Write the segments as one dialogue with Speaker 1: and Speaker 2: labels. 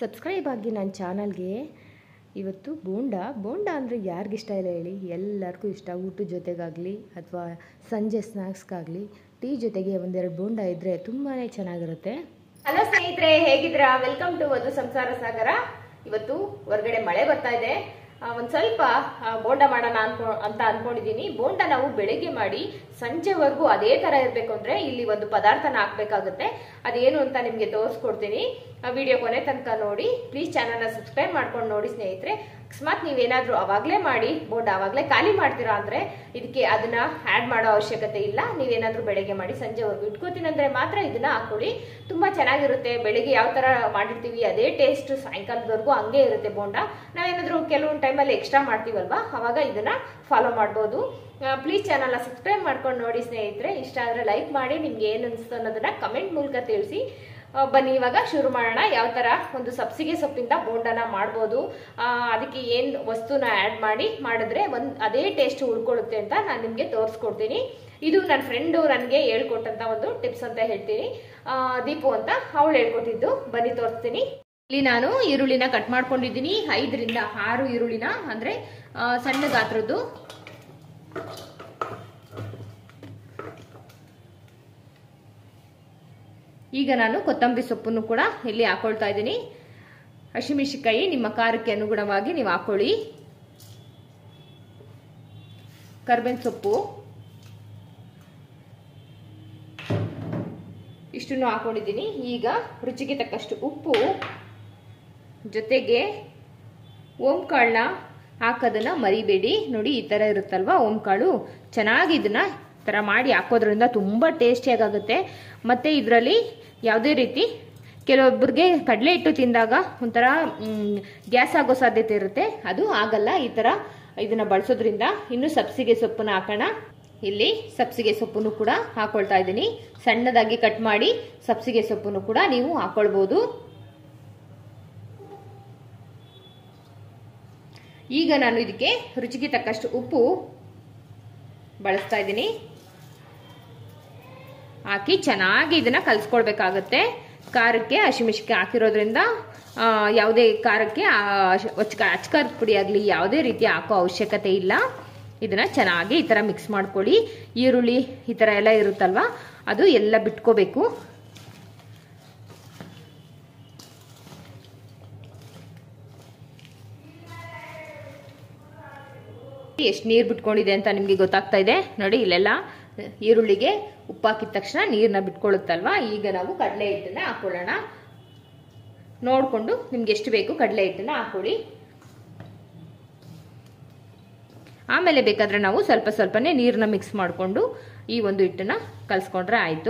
Speaker 1: subscribe ಆಗಿ ನನ್ನ ಚಾನಲ್ಗೆ ಇವತ್ತು ಬೋಂಡ ಬೋಂಡ ಅಂದರೆ ಯಾರಿಗಿಷ್ಟ ಇಲ್ಲ ಹೇಳಿ ಎಲ್ಲರಿಗೂ ಇಷ್ಟ ಊಟದ ಜೊತೆಗಾಗಲಿ ಅಥವಾ ಸಂಜೆ ಸ್ನ್ಯಾಕ್ಸ್ಗಾಗಲಿ ಟೀ ಜೊತೆಗೆ ಒಂದೆರಡು ಬೋಂಡ ಇದ್ದರೆ ತುಂಬಾ ಚೆನ್ನಾಗಿರುತ್ತೆ
Speaker 2: ಹಲೋ ಸ್ನೇಹಿತರೆ ಹೇಗಿದ್ದೀರಾ ವೆಲ್ಕಮ್ ಟು ವಧು ಸಂಸಾರ ಸಾಗರ ಇವತ್ತು ಹೊರಗಡೆ ಮಳೆ ಬರ್ತಾ ಇದೆ ಆ, ಒಂದ್ ಸ್ವಲ್ಪ ಆ, ಬೋಂಡ ಮಾಡೋಣ ಅನ್ಕೊ ಅಂತ ಅನ್ಕೊಂಡಿದೀನಿ ಬೋಂಡ ನಾವು ಬೆಳಿಗ್ಗೆ ಮಾಡಿ ಸಂಜೆವರೆಗೂ ಅದೇ ತರ ಇರ್ಬೇಕು ಅಂದ್ರೆ ಇಲ್ಲಿ ಒಂದು ಪದಾರ್ಥನ ಹಾಕ್ಬೇಕಾಗುತ್ತೆ ಅದೇನು ಅಂತ ನಿಮ್ಗೆ ತೋರಿಸ್ಕೊಡ್ತೀನಿ ಆ ವಿಡಿಯೋ ಕೊನೆ ತನಕ ನೋಡಿ ಪ್ಲೀಸ್ ಚಾನಲ್ನ ಸಬ್ಸ್ಕ್ರೈಬ್ ಮಾಡ್ಕೊಂಡು ನೋಡಿ ಸ್ನೇಹಿತರೆ ಅಕಸ್ಮಾತ್ ನೀವೇನಾದ್ರೂ ಅವಾಗ್ಲೇ ಮಾಡಿ ಬೋಂಡ ಅವಾಗ್ಲೇ ಖಾಲಿ ಮಾಡ್ತೀರಾ ಅಂದ್ರೆ ಇದಕ್ಕೆ ಅದನ್ನ ಆಡ್ ಮಾಡೋ ಅವಶ್ಯಕತೆ ಇಲ್ಲ ನೀವೇನಾದ್ರೂ ಬೆಳಗ್ಗೆ ಮಾಡಿ ಸಂಜೆವರೆಗೂ ಇಟ್ಕೋತೀನಿ ಅಂದ್ರೆ ಮಾತ್ರ ಇದನ್ನ ಹಾಕೊಳ್ಳಿ ತುಂಬಾ ಚೆನ್ನಾಗಿರುತ್ತೆ ಬೆಳಿಗ್ಗೆ ಯಾವ ತರ ಮಾಡಿರ್ತೀವಿ ಅದೇ ಟೇಸ್ಟ್ ಸಾಯಂಕಾಲದವರೆಗೂ ಹಂಗೆ ಇರುತ್ತೆ ಬೋಂಡ ನಾವೇನಾದ್ರೂ ಕೆಲವೊಂದು ಟೈಮಲ್ಲಿ ಎಕ್ಸ್ಟ್ರಾ ಮಾಡ್ತೀವಲ್ವಾ ಅವಾಗ ಇದನ್ನ ಫಾಲೋ ಮಾಡ್ಬೋದು ಪ್ಲೀಸ್ ಚಾನಲ್ನ ಸಬ್ಸ್ಕ್ರೈಬ್ ಮಾಡ್ಕೊಂಡು ನೋಡಿ ಸ್ನೇಹಿತರೆ ಇಷ್ಟ ಆದ್ರೆ ಲೈಕ್ ಮಾಡಿ ನಿಮ್ಗೆ ಏನು ಅನಿಸ್ತು ಅನ್ನೋದನ್ನ ಕಮೆಂಟ್ ಮೂಲಕ ತಿಳಿಸಿ ಆ, ಬನ್ನಿ ಇವಾಗ ಶುರು ಮಾಡೋಣ ಯಾವ ತರ ಒಂದು ಸಬ್ಸಿಗೆ ಸೊಪ್ಪಿಂದ ಬೋಂಡನ ಮಾಡ್ಬೋದು ಆ, ಅದಕ್ಕೆ ಏನ್ ವಸ್ತುನ ಆಡ್ ಮಾಡಿ ಮಾಡಿದ್ರೆ ಒಂದ್ ಅದೇ ಟೇಸ್ಟ್ ಉಳ್ಕೊಳ್ಳುತ್ತೆ ಅಂತ ನಾನು ನಿಮ್ಗೆ ತೋರಿಸ್ಕೊಡ್ತೀನಿ ಇದು ನನ್ನ ಫ್ರೆಂಡು ನನಗೆ ಹೇಳ್ಕೊಟ್ಟಂತ ಒಂದು ಟಿಪ್ಸ್ ಅಂತ ಹೇಳ್ತೀನಿ ಆ, ದೀಪು ಅಂತ ಅವಳು ಹೇಳ್ಕೊಟ್ಟಿದ್ದು ಬನ್ನಿ ತೋರಿಸ್ತೀನಿ ಇಲ್ಲಿ ನಾನು ಈರುಳ್ಳಿನ ಕಟ್ ಮಾಡ್ಕೊಂಡಿದ್ದೀನಿ ಐದರಿಂದ ಆರು ಈರುಳ್ಳಿನ ಅಂದ್ರೆ ಆ, ಸಣ್ಣ ಗಾತ್ರದ್ದು ಈಗ ನಾನು ಕೊತ್ತಂಬರಿ ಸೊಪ್ಪನ್ನು ಕೂಡ ಇಲ್ಲಿ ಹಾಕೊಳ್ತಾ ಇದ್ದೀನಿ ಹಸಿಮೆಣಸಿಕಾಯಿ ನಿಮ್ಮ ಖಾರಕ್ಕೆ ಅನುಗುಣವಾಗಿ ನೀವು ಹಾಕೊಳ್ಳಿ ಕರ್ಬೇವಿನ ಸೊಪ್ಪು ಇಷ್ಟನ್ನು ಹಾಕೊಂಡಿದ್ದೀನಿ ಈಗ ರುಚಿಗೆ ತಕ್ಕಷ್ಟು ಉಪ್ಪು ಜೊತೆಗೆ ಓಂಕಾಳನ್ನ ಹಾಕೋದನ್ನ ಮರಿಬೇಡಿ ನೋಡಿ ಈ ಥರ ಇರುತ್ತಲ್ವಾ ಓಂಕಾಳು ಚೆನ್ನಾಗಿ ಇದನ್ನ ಈ ಥರ ಮಾಡಿ ಹಾಕೋದ್ರಿಂದ ತುಂಬ ಟೇಸ್ಟಿಯಾಗುತ್ತೆ ಮತ್ತು ಇದರಲ್ಲಿ ಯಾವುದೇ ರೀತಿ ಕೆಲವೊಬ್ಬರಿಗೆ ಕಡಲೆ ಹಿಟ್ಟು ತಿಂದಾಗ ಒಂಥರ ಗ್ಯಾಸ್ ಆಗೋ ಸಾಧ್ಯತೆ ಇರುತ್ತೆ ಅದು ಆಗಲ್ಲ ಈ ಥರ ಇದನ್ನ ಬಳಸೋದ್ರಿಂದ ಇನ್ನು ಸಬ್ಸಿಗೆ ಸೊಪ್ಪನ್ನ ಹಾಕೋಣ ಇಲ್ಲಿ ಸಬ್ಸಿಗೆ ಸೊಪ್ಪನ್ನು ಕೂಡ ಹಾಕೊಳ್ತಾ ಇದ್ದೀನಿ ಸಣ್ಣದಾಗಿ ಕಟ್ ಮಾಡಿ ಸಬ್ಸಿಗೆ ಸೊಪ್ಪನ್ನು ಕೂಡ ನೀವು ಹಾಕೊಳ್ಬೋದು ಈಗ ನಾನು ಇದಕ್ಕೆ ರುಚಿಗೆ ತಕ್ಕಷ್ಟು ಉಪ್ಪು ಬಳಸ್ತಾ ಇದ್ದೀನಿ ಹಾಕಿ ಚೆನ್ನಾಗಿ ಇದನ್ನ ಕಲಿಸ್ಕೊಳ್ಬೇಕಾಗತ್ತೆ ಖಾರಕ್ಕೆ ಹಸಿಮೆಣಸಿಗೆ ಹಾಕಿರೋದ್ರಿಂದ ಆ, ಯಾವುದೇ ಖಾರಕ್ಕೆ ಅಚ್ಕಾರದ ಪುಡಿ ಆಗಲಿ ಯಾವುದೇ ರೀತಿ ಹಾಕೋ ಅವಶ್ಯಕತೆ ಇಲ್ಲ ಇದನ್ನ ಚೆನ್ನಾಗಿ ಈ ಥರ ಮಿಕ್ಸ್ ಮಾಡ್ಕೊಳ್ಳಿ ಈರುಳ್ಳಿ ಈ ಥರ ಎಲ್ಲ ಇರುತ್ತಲ್ವ ಅದು ಎಲ್ಲ ಬಿಟ್ಕೋಬೇಕು ಎಷ್ಟು ನೀರು ಬಿಟ್ಕೊಂಡಿದೆ ಅಂತ ನಿಮಗೆ ಗೊತ್ತಾಗ್ತಾ ಇದೆ ನೋಡಿ ಇಲ್ಲೆಲ್ಲ ಈರುಳ್ಳಿಗೆ ಉಪ್ಪು ಹಾಕಿದ ತಕ್ಷಣ ನೀರನ್ನ ಬಿಟ್ಕೊಳ್ಳುತ್ತಲ್ವಾ ಈಗ ನಾವು ಕಡಲೆ ಹಿಟ್ಟನ್ನ ಹಾಕೊಳ್ಳೋಣ ನೋಡಿಕೊಂಡು ನಿಮ್ಗೆ ಎಷ್ಟು ಬೇಕು ಕಡಲೆ ಹಿಟ್ಟನ್ನ ಹಾಕೊಳ್ಳಿ ಆಮೇಲೆ ಬೇಕಾದ್ರೆ ನಾವು ಸ್ವಲ್ಪ ಸ್ವಲ್ಪನೇ ನೀರನ್ನ ಮಿಕ್ಸ್ ಮಾಡಿಕೊಂಡು ಈ ಒಂದು ಹಿಟ್ಟನ್ನ ಕಲಿಸ್ಕೊಂಡ್ರೆ ಆಯಿತು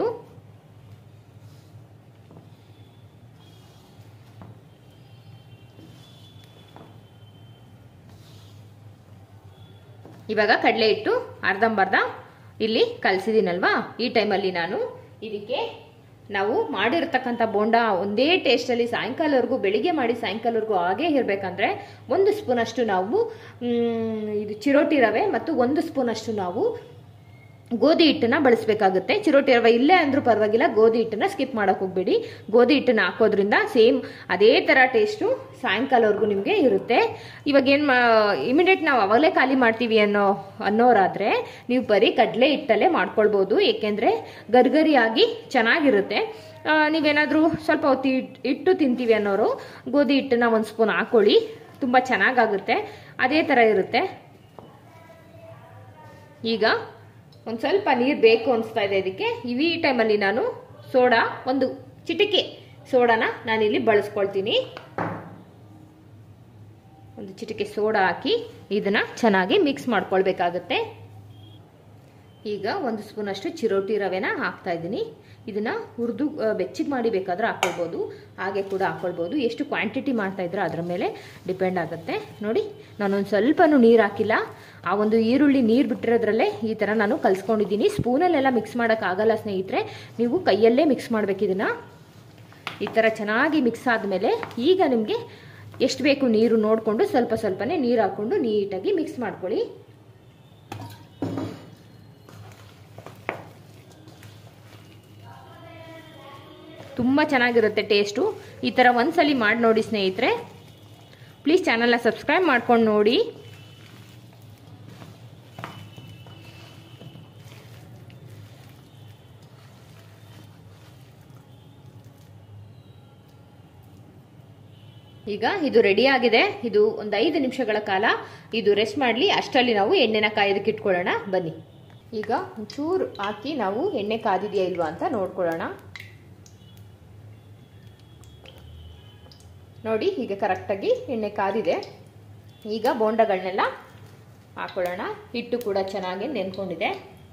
Speaker 2: ಇವಾಗ ಕಡಲೆ ಹಿಟ್ಟು ಅರ್ಧಂಬರ್ಧ ಇಲ್ಲಿ ಕಲಸಿದ್ದೀನಲ್ವಾ ಈ ಟೈಮಲ್ಲಿ ನಾನು ಇದಕ್ಕೆ ನಾವು ಮಾಡಿರ್ತಕ್ಕಂಥ ಬೋಂಡ ಒಂದೇ ಟೇಸ್ಟಲ್ಲಿ ಸಾಯಂಕಾಲವರೆಗೂ ಬೆಳಿಗ್ಗೆ ಮಾಡಿ ಸಾಯಂಕಾಲವರೆಗೂ ಹಾಗೇ ಇರಬೇಕಂದ್ರೆ ಒಂದು ಸ್ಪೂನ್ ಅಷ್ಟು ನಾವು ಮ್, ಇದು ಚಿರೋಟಿ ರವೆ ಮತ್ತು ಒಂದು ಸ್ಪೂನ್ ಅಷ್ಟು ನಾವು ಗೋಧಿ ಹಿಟ್ಟನ್ನ ಬಳಸಬೇಕಾಗುತ್ತೆ ಚಿರೋಟಿ ರವೆ ಇಲ್ಲೇ ಅಂದ್ರೂ ಪರವಾಗಿಲ್ಲ ಗೋಧಿ ಹಿಟ್ಟನ್ನ ಸ್ಕಿಪ್ ಮಾಡಕ್ ಹೋಗ್ಬೇಡಿ ಗೋಧಿ ಹಿಟ್ಟನ್ನ ಹಾಕೋದ್ರಿಂದ ಸೇಮ್ ಅದೇ ತರ ಟೇಸ್ಟು ಸಾಯಂಕಾಲವರೆಗೂ ನಿಮಗೆ ಇರುತ್ತೆ ಇವಾಗ ಏನು ಇಮಿಡಿಯೇಟ್ ನಾವು ಅವಾಗಲೇ ಖಾಲಿ ಮಾಡ್ತೀವಿ ಅನ್ನೋ ಅನ್ನೋರಾದ್ರೆ ನೀವು ಬರೀ ಕಡಲೆ ಹಿಟ್ಟಲ್ಲೇ ಮಾಡ್ಕೊಳ್ಬೋದು ಏಕೆಂದ್ರೆ ಗರ್ಗರಿಯಾಗಿ ಚೆನ್ನಾಗಿರುತ್ತೆ ಆ, ನೀವೇನಾದ್ರೂ ಸ್ವಲ್ಪ ಹೊತ್ತು ಇಟ್- ಇಟ್ಟು ತಿಂತೀವಿ ಅನ್ನೋರು ಗೋಧಿ ಹಿಟ್ಟನ್ನ ಒಂದು ಸ್ಪೂನ್ ಹಾಕೊಳ್ಳಿ ತುಂಬ ಚೆನ್ನಾಗಾಗುತ್ತೆ ಅದೇ ಥರ ಇರುತ್ತೆ ಈಗ ಒಂದು ಸ್ವಲ್ಪ ನೀರು ಬೇಕು ಅನಿಸ್ತಾ ಇದೆ ಇದಕ್ಕೆ ಈ ಟೈಮಲ್ಲಿ ನಾನು ಸೋಡಾ ಒಂದು ಚಿಟಿಕೆ ಸೋಡಾನ ನಾನಿಲ್ಲಿ ಬಳಸ್ಕೊಳ್ತೀನಿ ಒಂದು ಚಿಟಿಕೆ ಸೋಡಾ ಹಾಕಿ ಇದನ್ನ ಚೆನ್ನಾಗಿ ಮಿಕ್ಸ್ ಮಾಡ್ಕೊಳ್ಬೇಕಾಗತ್ತೆ ಈಗ ಒಂದು ಸ್ಪೂನ್ ಅಷ್ಟು ಚಿರೋಟಿ ರವೆನ ಹಾಕ್ತಾ ಇದ್ದೀನಿ ಇದನ್ನ ಹುರಿದು ಬೆಚ್ಚಗೆ ಮಾಡಿ ಬೇಕಾದ್ರೆ ಹಾಕೊಳ್ಬೋದು ಹಾಗೆ ಕೂಡ ಹಾಕೊಳ್ಬೋದು ಎಷ್ಟು ಕ್ವಾಂಟಿಟಿ ಮಾಡ್ತಾ ಇದ್ರೆ ಅದರ ಮೇಲೆ ಡಿಪೆಂಡ್ ಆಗುತ್ತೆ ನೋಡಿ ನಾನೊಂದು ಸ್ವಲ್ಪನೂ ನೀರು ಹಾಕಿಲ್ಲ ಆ ಒಂದು ಈರುಳ್ಳಿ ನೀರು ಬಿಟ್ಟಿರೋದ್ರಲ್ಲೇ ಈ ಥರ ನಾನು ಕಲ್ಸ್ಕೊಂಡಿದ್ದೀನಿ ಸ್ಪೂನಲ್ಲೆಲ್ಲ ಮಿಕ್ಸ್ ಮಾಡೋಕ್ಕಾಗಲ್ಲ ಸ್ನೇಹಿತರೆ ನೀವು ಕೈಯಲ್ಲೇ ಮಿಕ್ಸ್ ಮಾಡ್ಬೇಕು ಇದನ್ನ ಈ ಥರ ಚೆನ್ನಾಗಿ ಮಿಕ್ಸ್ ಆದಮೇಲೆ ಈಗ ನಿಮಗೆ ಎಷ್ಟು ಬೇಕು ನೀರು ನೋಡಿಕೊಂಡು ಸ್ವಲ್ಪ ಸ್ವಲ್ಪನೇ ನೀರು ಹಾಕ್ಕೊಂಡು ನೀಟಾಗಿ ಮಿಕ್ಸ್ ಮಾಡ್ಕೊಳ್ಳಿ ತುಂಬ ಚೆನ್ನಾಗಿರುತ್ತೆ ಟೇಸ್ಟು ಈ ಥರ ಒಂದ್ಸಲಿ ಮಾಡಿ ನೋಡಿ ಸ್ನೇಹಿತರೆ ಪ್ಲೀಸ್ ಚಾನಲ್ನ ಸಬ್ಸ್ಕ್ರೈಬ್ ಮಾಡ್ಕೊಂಡು ನೋಡಿ ಈಗ ಇದು ರೆಡಿ ಆಗಿದೆ ಇದು ಒಂದು ಐದು ನಿಮಿಷಗಳ ಕಾಲ ಇದು ರೆಸ್ಟ್ ಮಾಡಲಿ ಅಷ್ಟರಲ್ಲಿ ನಾವು ಎಣ್ಣೆನ ಕಾಯೋದಕ್ಕೆ ಇಟ್ಕೊಳ್ಳೋಣ ಬನ್ನಿ ಈಗ ಒಂಚೂರು ಹಾಕಿ ನಾವು ಎಣ್ಣೆ ಕಾದಿದೆಯಾ ಇಲ್ವಾ ಅಂತ ನೋಡ್ಕೊಳ್ಳೋಣ ನೋಡಿ ಈಗ ಕರೆಕ್ಟಾಗಿ ಎಣ್ಣೆ ಕಾದಿದೆ ಈಗ ಬೋಂಡಗಳನ್ನೆಲ್ಲ ಹಾಕೊಳ್ಳೋಣ ಹಿಟ್ಟು ಕೂಡ ಚೆನ್ನಾಗಿ ನೆನ್ಕೊಂಡಿದೆ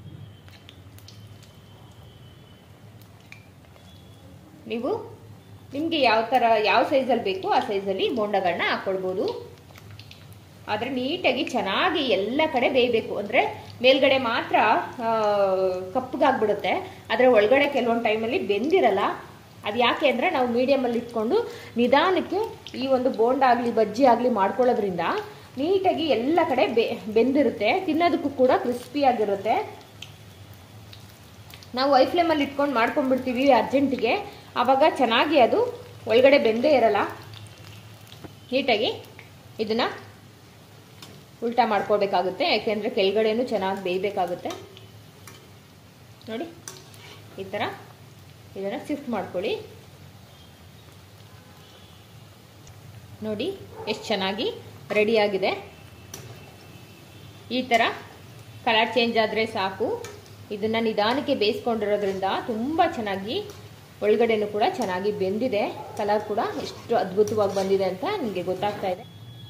Speaker 2: ನೀವು ನಿಮಗೆ ಯಾವ ಥರ ಯಾವ ಸೈಜಲ್ಲಿ ಬೇಕು ಆ ಸೈಜಲ್ಲಿ ಬೋಂಡಗಳನ್ನ ಹಾಕ್ಕೊಳ್ಬೋದು ಆದರೆ ನೀಟಾಗಿ ಚೆನ್ನಾಗಿ ಎಲ್ಲ ಕಡೆ ಬೇಯಬೇಕು ಅಂದರೆ ಮೇಲ್ಗಡೆ ಮಾತ್ರ ಕಪ್ಪಗಾಗ್ಬಿಡುತ್ತೆ ಆದರೆ ಒಳಗಡೆ ಕೆಲವೊಂದು ಟೈಮಲ್ಲಿ ಬೆಂದಿರಲ್ಲ ಅದು ಯಾಕೆ ಅಂದರೆ ನಾವು ಮೀಡಿಯಮಲ್ಲಿ ಇಟ್ಕೊಂಡು ನಿಧಾನಕ್ಕೆ ಈ ಒಂದು ಬೋಂಡ ಆಗಲಿ ಬಜ್ಜಿ ಆಗಲಿ ಮಾಡ್ಕೊಳ್ಳೋದ್ರಿಂದ ನೀಟಾಗಿ ಎಲ್ಲ ಕಡೆ ಬೆ ಬೆಂದಿರುತ್ತೆ ತಿನ್ನೋದಕ್ಕೂ ಕೂಡ ಕ್ರಿಸ್ಪಿಯಾಗಿರುತ್ತೆ ನಾವು ಐ ಫ್ಲೇಮಲ್ಲಿ ಇಟ್ಕೊಂಡು ಮಾಡ್ಕೊಂಡ್ಬಿಡ್ತೀವಿ ಅರ್ಜೆಂಟಿಗೆ ಆವಾಗ ಚೆನ್ನಾಗಿ ಅದು ಒಳಗಡೆ ಬೆಂದೇ ಇರಲ್ಲ ನೀಟಾಗಿ ಇದನ್ನು ಉಲ್ಟಾ ಮಾಡ್ಕೊಳ್ಬೇಕಾಗುತ್ತೆ ಯಾಕೆಂದರೆ ಕೆಳಗಡೆನೂ ಚೆನ್ನಾಗಿ ಬೇಯಬೇಕಾಗುತ್ತೆ ನೋಡಿ ಈ ಥರ ಇದನ್ನು ಶಿಫ್ಟ್ ಮಾಡ್ಕೊಳ್ಳಿ ನೋಡಿ ಎಷ್ಟು ಚೆನ್ನಾಗಿ ರೆಡಿಯಾಗಿದೆ ಈ ಥರ ಕಲರ್ ಚೇಂಜ್ ಆದರೆ ಸಾಕು ಇದನ್ನು ನಿಧಾನಕ್ಕೆ ಬೇಯಿಸ್ಕೊಂಡಿರೋದ್ರಿಂದ ತುಂಬ ಚೆನ್ನಾಗಿ ಒಳಗಡೆನೂ ಕೂಡ ಚೆನ್ನಾಗಿ ಬೆಂದಿದೆ ಕಲರ್ ಕೂಡ ಎಷ್ಟು ಅದ್ಭುತವಾಗಿ ಬಂದಿದೆ ಅಂತ ನಿಮಗೆ ಗೊತ್ತಾಗ್ತಾ ಇದೆ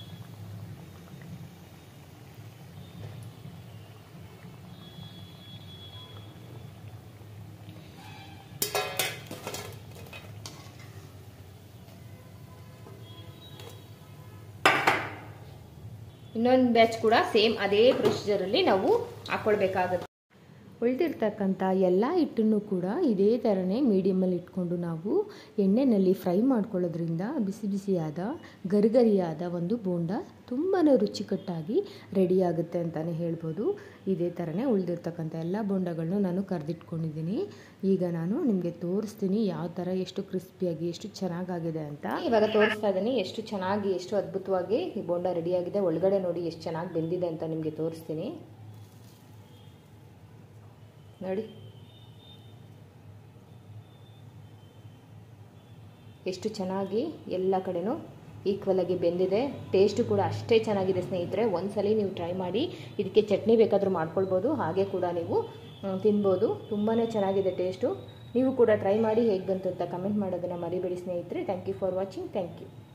Speaker 2: ಇನ್ನೊಂದು ಬ್ಯಾಚ್ ಕೂಡ ಸೇಮ್ ಅದೇ ಪ್ರೊಸೀಜರಲ್ಲಿ ನಾವು ಹಾಕೊಳ್ಬೇಕಾಗುತ್ತೆ
Speaker 1: ಉಳಿದಿರ್ತಕ್ಕಂಥ ಎಲ್ಲ ಹಿಟ್ಟನ್ನು ಕೂಡ ಇದೇ ಥರನೇ ಮೀಡಿಯಮಲ್ಲಿ ಇಟ್ಕೊಂಡು ನಾವು ಎಣ್ಣೆಯಲ್ಲಿ ಫ್ರೈ ಮಾಡ್ಕೊಳ್ಳೋದ್ರಿಂದ ಬಿಸಿ ಬಿಸಿಯಾದ ಗರಿಗರಿಯಾದ ಒಂದು ಬೋಂಡ ತುಂಬಾ ರುಚಿಕಟ್ಟಾಗಿ ರೆಡಿಯಾಗುತ್ತೆ ಅಂತಲೇ ಹೇಳ್ಬೋದು ಇದೇ ಥರನೇ ಉಳಿದಿರ್ತಕ್ಕಂಥ ಎಲ್ಲ ಬೋಂಡಗಳನ್ನು ನಾನು ಕರೆದಿಟ್ಕೊಂಡಿದ್ದೀನಿ ಈಗ ನಾನು ನಿಮಗೆ ತೋರಿಸ್ತೀನಿ ಯಾವ ಥರ ಎಷ್ಟು ಕ್ರಿಸ್ಪಿಯಾಗಿ ಎಷ್ಟು ಚೆನ್ನಾಗಾಗಿದೆ ಅಂತ
Speaker 2: ಇವಾಗ ತೋರಿಸ್ತಾ ಇದ್ದೀನಿ ಎಷ್ಟು ಚೆನ್ನಾಗಿ ಎಷ್ಟು ಅದ್ಭುತವಾಗಿ ಈ ಬೋಂಡ ರೆಡಿಯಾಗಿದೆ ಒಳಗಡೆ ನೋಡಿ ಎಷ್ಟು ಚೆನ್ನಾಗಿ ಬೆಂದಿದೆ ಅಂತ ನಿಮಗೆ ತೋರಿಸ್ತೀನಿ ನೋಡಿ ಎಷ್ಟು ಚೆನ್ನಾಗಿ ಎಲ್ಲ ಕಡೆನೂ ಈಕ್ವಲ್ ಆಗಿ ಬೆಂದಿದೆ ಟೇಸ್ಟು ಕೂಡ ಅಷ್ಟೇ ಚೆನ್ನಾಗಿದೆ ಸ್ನೇಹಿತರೆ ಒಂದ್ಸಲಿ ನೀವು ಟ್ರೈ ಮಾಡಿ ಇದಕ್ಕೆ ಚಟ್ನಿ ಬೇಕಾದರೂ ಮಾಡ್ಕೊಳ್ಬೋದು ಹಾಗೆ ಕೂಡ ನೀವು ತಿನ್ಬೋದು ತುಂಬಾ ಚೆನ್ನಾಗಿದೆ ಟೇಸ್ಟು ನೀವು ಕೂಡ ಟ್ರೈ ಮಾಡಿ ಹೇಗೆ ಬಂತು ಅಂತ ಕಮೆಂಟ್ ಮಾಡೋದನ್ನು ಮರಿಬೇಡಿ ಸ್ನೇಹಿತರೆ thank you for watching thank you